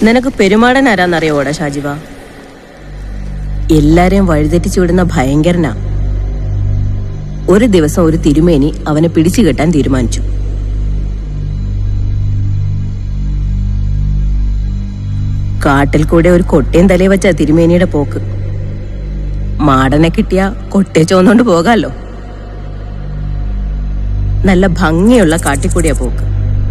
നിനക്ക് പെരുമാടൻ ആരാന്നറിയോടാ ഷാജിബ എല്ലാരെയും വഴിതെറ്റിച്ചു വിടുന്ന ഭയങ്കരനാ ഒരു ദിവസം ഒരു തിരുമേനി അവനെ പിടിച്ചു കെട്ടാൻ തീരുമാനിച്ചു കാട്ടിൽ കൂടെ ഒരു കൊട്ടയും തലയിൽ വെച്ച തിരുമേനിയുടെ പോക്ക് മാടനെ കിട്ടിയ കൊട്ടയെ ചോന്നുകൊണ്ട് പോകാലോ നല്ല ഭംഗിയുള്ള കാട്ടിക്കൂടിയ പോക്ക്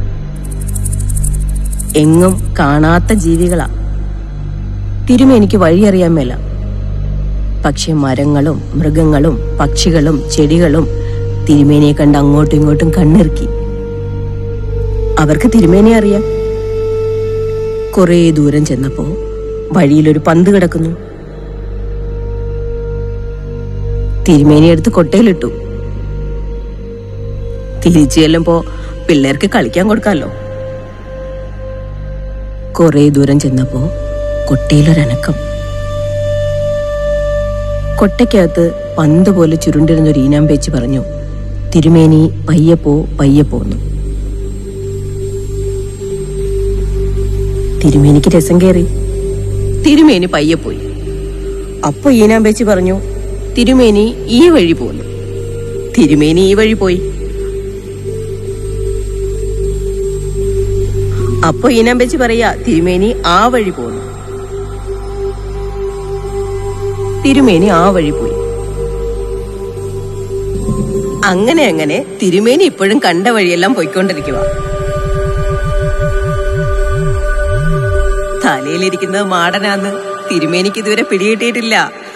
എങ്ങും കാണാത്ത ജീവികളാ തിരുമേനിക്ക് വഴിയറിയാൻ മേല പക്ഷെ മരങ്ങളും മൃഗങ്ങളും പക്ഷികളും ചെടികളും തിരുമേനിയെ കണ്ട് അങ്ങോട്ടും ഇങ്ങോട്ടും കണ്ണിറുക്കി അവർക്ക് തിരുമേനിയെ അറിയാം കുറേ ദൂരം ചെന്നപ്പോ വഴിയിലൊരു പന്ത് കിടക്കുന്നു തിരുമേനി എടുത്ത് കൊട്ടയിലിട്ടു തിരിച്ചു ചെല്ലുമ്പോ പിള്ളേർക്ക് കളിക്കാൻ കൊടുക്കാലോ കുറേ ദൂരം ചെന്നപ്പോ കൊട്ടയിലൊരനക്കം കൊട്ടയ്ക്കകത്ത് പന്ത് പോലെ ചുരുണ്ടിരുന്ന ഒരു ഈനാമ്പേച്ച് പറഞ്ഞു തിരുമേനി പയ്യെ പോ പയ്യെ പോന്നു തിരുമേനിക്ക് രസം കയറി തിരുമേനി പയ്യെ പോയി അപ്പൊ ഈനാമ്പേച്ചി പറഞ്ഞു തിരുമേനി ഈ വഴി പോന്നു തിരുമേനി ഈ വഴി പോയി അപ്പൊ ഈനാമ്പേച്ചി പറയാ തിരുമേനി ആ വഴി പോന്നു തിരുമേനി ആ വഴി പോയി അങ്ങനെ അങ്ങനെ തിരുമേനി ഇപ്പോഴും കണ്ട വഴിയെല്ലാം പോയിക്കൊണ്ടിരിക്കുക തലയിലിരിക്കുന്നത് മാടനാന്ന് തിരുമേനിക്ക് ഇതുവരെ പിടികിട്ടിയിട്ടില്ല